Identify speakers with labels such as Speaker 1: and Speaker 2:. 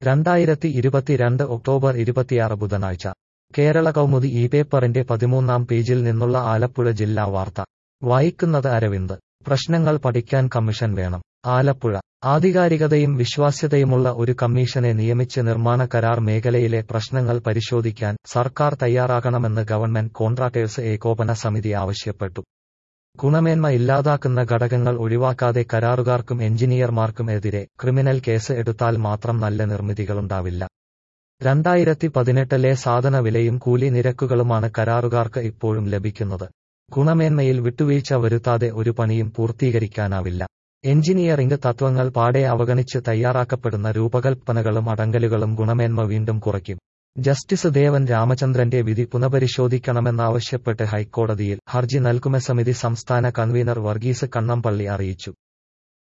Speaker 1: രണ്ടായിരത്തി ഇരുപത്തിരണ്ട് ഒക്ടോബർ ഇരുപത്തിയാറ് ബുധനാഴ്ച കേരള കൗമുദി ഈ പേപ്പറിന്റെ പതിമൂന്നാം പേജിൽ നിന്നുള്ള ആലപ്പുഴ ജില്ലാ വാർത്ത വായിക്കുന്നത് അരവിന്ദ് പ്രശ്നങ്ങൾ പഠിക്കാൻ കമ്മീഷൻ വേണം ആലപ്പുഴ ആധികാരികതയും വിശ്വാസ്യതയുമുള്ള ഒരു കമ്മീഷനെ നിയമിച്ച് നിർമ്മാണ കരാർ മേഖലയിലെ പ്രശ്നങ്ങൾ പരിശോധിക്കാൻ സർക്കാർ തയ്യാറാകണമെന്ന് ഗവൺമെന്റ് കോൺട്രാക്ടേഴ്സ് ഏകോപന സമിതി ആവശ്യപ്പെട്ടു ഗുണമേന്മ ഇല്ലാതാക്കുന്ന ഘടകങ്ങൾ ഒഴിവാക്കാതെ കരാറുകാർക്കും എഞ്ചിനീയർമാർക്കും എതിരെ ക്രിമിനൽ കേസ് എടുത്താൽ മാത്രം നല്ല നിർമ്മിതികളുണ്ടാവില്ല രണ്ടായിരത്തി പതിനെട്ടിലെ സാധന വിലയും കൂലി നിരക്കുകളുമാണ് കരാറുകാർക്ക് ഇപ്പോഴും ലഭിക്കുന്നത് ഗുണമേന്മയിൽ വിട്ടുവീഴ്ച വരുത്താതെ ഒരു പണിയും പൂർത്തീകരിക്കാനാവില്ല എഞ്ചിനീയറിംഗ് തത്വങ്ങൾ പാടെ അവഗണിച്ച് തയ്യാറാക്കപ്പെടുന്ന രൂപകൽപ്പനകളും അടങ്കലുകളും ഗുണമേന്മ വീണ്ടും കുറയ്ക്കും ജസ്റ്റിസ് ദേവൻ രാമചന്ദ്രന്റെ വിധി പുനഃപരിശോധിക്കണമെന്നാവശ്യപ്പെട്ട് ഹൈക്കോടതിയിൽ ഹർജി നൽകുമെന്ന് സമിതി സംസ്ഥാന കൺവീനർ വർഗീസ് കണ്ണമ്പള്ളി അറിയിച്ചു